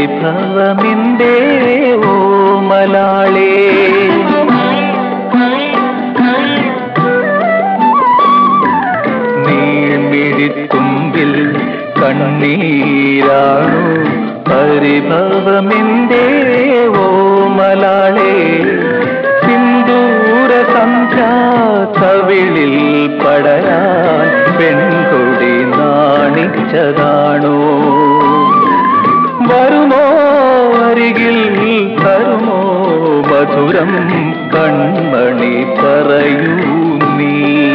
പരിഭവമിൻ്റെ ഓമലാളേ നീഴ്മിഴിത്തുമ്പിൽ കണ്ണീരാണു പരിഭവമിൻ്റെ ഓമലാളേ സിന്ദൂര സന്ധ്യാ കവിളിൽ പടരാൻ പെൺകൊടി നാണിച്ചതാണോ വരുമോ അരികിൽ തരുമോ മധുരം കൺമണി പറയൂ നീ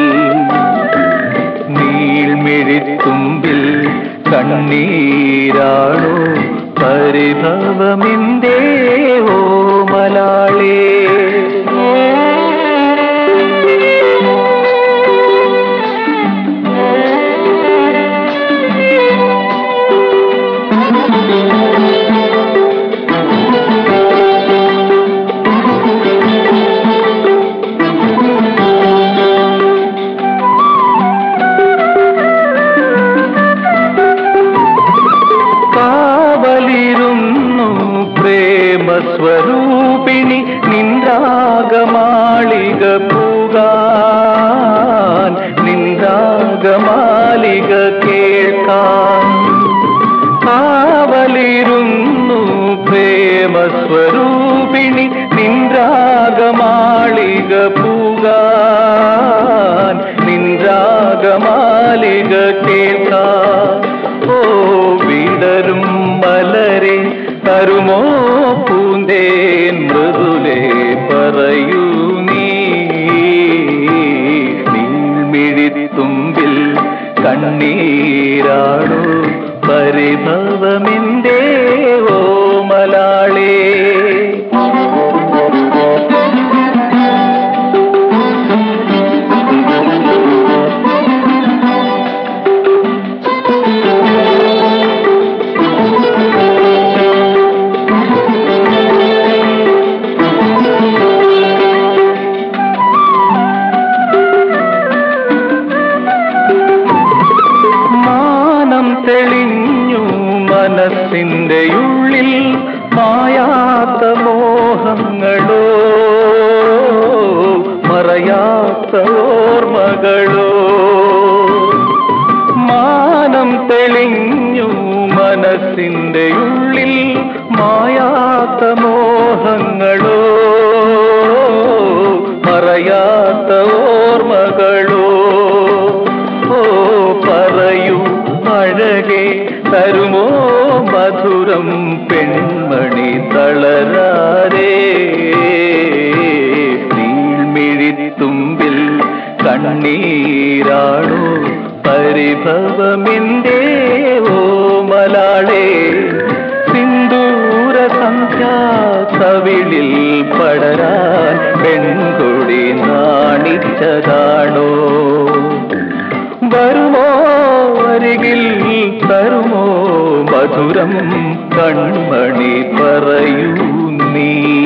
നീൾമിഴിത്തുമ്പിൽ കണ്ണീരാണോ പരിഭവമിൻ്റെ ഓമലാളേ കാവലിരുന്നു പ്രേമസ്വരൂപിണി നിന്ദാഗമാളിക പൂകാൻ നിന്ദാഗമാലിക കേൾക്കാൻ കാവലിരുന്നു പ്രേമസ്വരൂപിണി നിന്ദാഗമാളിക പൂകാൻ നിന്ദാഗമാലിക കേൾക്കാൻ ഓ വിടരും മലരെ തരുമോ പൂന്തേൻ മൃദുലേ പറയൂ നീ നീൾമിഴിത്തുമ്പിൽ കണ്ണീരാണോ പരിഭവമിൻ്റെ ഓമലാളേ മാനം തെളിഞ്ഞു മനസ്സിന്റെ ഉള്ളിൽ മായാത്ത മോഹങ്ങളോ മറയാത്ത ഓർമ്മകളോ മാനം തെളിഞ്ഞു മനസ്സിന്റെ ഉള്ളിൽ മായാത്ത മോഹങ്ങളോ മറയാത്ത ഓർമ്മകളോ ഓ പറയൂ അഴകെ തരുമോ മധുരം പെൺമണി തളരാരേ നീൾമിഴിത്തുമ്പിൽ കണ്ണീരാണോ പരിഭവമിൻ്റെ ഓമലാളേ സിന്ദൂര സന്ധ്യാ കവിളിൽ പടരാൻ പെൺകൊടി നാണിച്ചതാണോ വരുമോ അരികിൽ തരുമോ മധുരം കൺമണി പറയൂ നീ